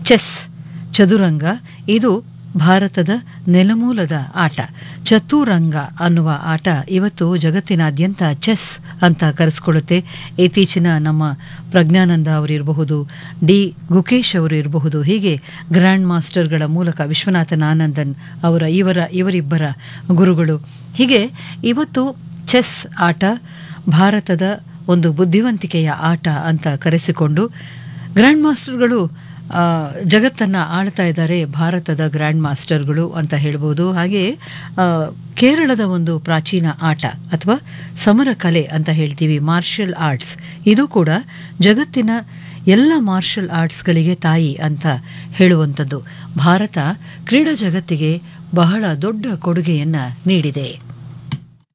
chess ಚದುರಂಗ ಇದು ಭಾರತದ ನೆಲಮೂಲದ ಆಟ ಚತುರಂಗ ಅನ್ನುವ ಆಟ ಇವತ್ತು ಜಗತ್ತಿನಾದ್ಯಂತ ಚೆಸ್ ಅಂತ ಕರೆಸ್ಕೊಳ್ಳುತ್ತೆ ಇತ್ತೀಚಿನ ನಮ್ಮ ಪ್ರಜ್ಞಾನಂದ ಅವರಿರಬಹುದು ಡಿ ಗುಕೇಶ್ ಅವರು ಇರಬಹುದು ಹೀಗೆ ಗ್ರ್ಯಾಂಡ್ ಮಾಸ್ಟರ್ಗಳ ಮೂಲಕ ವಿಶ್ವನಾಥನ್ ಆನಂದನ್ ಅವರ ಇವರ ಇವರಿಬ್ಬರ ಗುರುಗಳು ಹೀಗೆ ಇವತ್ತು ಚೆಸ್ ಆಟ ಭಾರತದ ಒಂದು ಬುದ್ಧಿವಂತಿಕೆಯ ಆಟ ಅಂತ ಕರೆಸಿಕೊಂಡು ಗ್ರ್ಯಾಂಡ್ ಮಾಸ್ಟರ್ಗಳು ಆ, ಜಗತ್ತನ್ನ ಆಳ್ತಾ ಇದ್ದಾರೆ ಭಾರತದ ಗ್ರ್ಯಾಂಡ್ ಮಾಸ್ಟರ್ಗಳು ಅಂತ ಹೇಳ್ಬೋದು ಹಾಗೆ ಆ, ಕೇರಳದ ಒಂದು ಪ್ರಾಚೀನ ಆಟ ಅಥವಾ ಸಮರ ಕಲೆ ಅಂತ ಹೇಳ್ತೀವಿ ಮಾರ್ಷಲ್ ಆರ್ಟ್ಸ್ ಇದು ಕೂಡ ಜಗತ್ತಿನ ಎಲ್ಲ ಮಾರ್ಷಲ್ ಆರ್ಟ್ಸ್ಗಳಿಗೆ ತಾಯಿ ಅಂತ ಹೇಳುವಂಥದ್ದು ಭಾರತ ಕ್ರೀಡಾ ಜಗತ್ತಿಗೆ ಬಹಳ ದೊಡ್ಡ ಕೊಡುಗೆಯನ್ನ ನೀಡಿದೆ